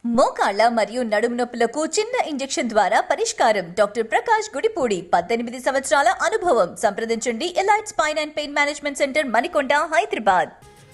మోకాళ్ల మరియు నడుము నొప్పులకు చిన్న ఇంజెక్షన్ ద్వారా పరిష్కారం డాక్టర్ ప్రకాష్ గుడిపూడి పద్దెనిమిది సంవత్సరాల అనుభవం సంప్రదించండి elite spine and pain management centre Manikonda Hyderabad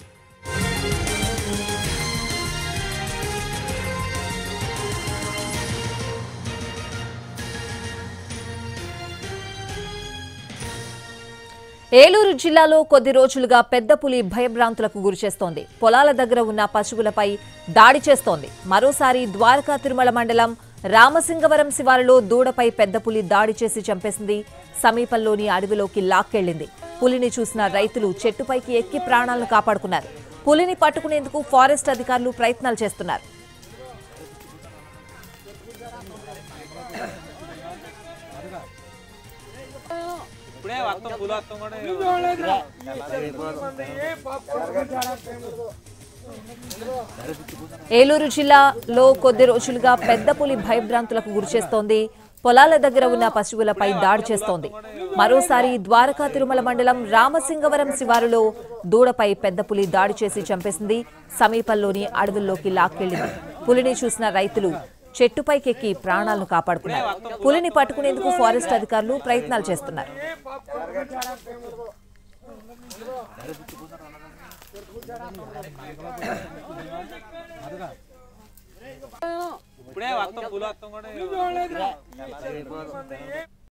Eluru జిల్లాలో కొద్ది రోజులుగా పెద్ద పులి భయభ్రాంతులకు గురిచేస్తోంది పొలాల దగ్గర ఉన్న పశువులపై దాడి చేస్తోంది మరోసారి ద్వారకా తిరుమల మండలం రామసింగవరం శివారులో దూడపై పెద్ద పులి దాడి చేసి చంపేసింది సమీపంలోని అడవిలోకి లాక్కెళ్లింది పులిని చూసిన రైతులు చెట్టుపైకి ఎక్కి ప్రాణాలను కాపాడుకున్నారు పులిని పట్టుకునేందుకు ఫారెస్ట్ అధికారులు ప్రయత్నాలు చేస్తున్నారు ఇప్పుడే వస్తాం పూలు వస్తాం కూడా ఏలూరు జిల్లాలో కొద్ది రోజులుగా పెద్ద పులి భయభ్రాంతులకు గురిచేస్తోంది పొలాల దగ్గర ఉన్న పశువులపై దాడి చేస్తోంది మరోసారి ద్వారకా తిరుమల మండలం రామసింగవరం శివారులో దూడపై పెద్ద పులి దాడి చేసి చంపేసింది సమీపంలోని అడవుల్లోకి లాక్కెళ్లింది పులిని చూసిన రైతులు చెట్టుపైకెక్కి ప్రాణాలను కాపాడుకున్నారు పులిని పట్టుకునేందుకు ఫారెస్ట్ అధికారులు ప్రయత్నాలు చేస్తున్నారు ఇప్పుడే వస్తాం పూలు వస్తాం కూడా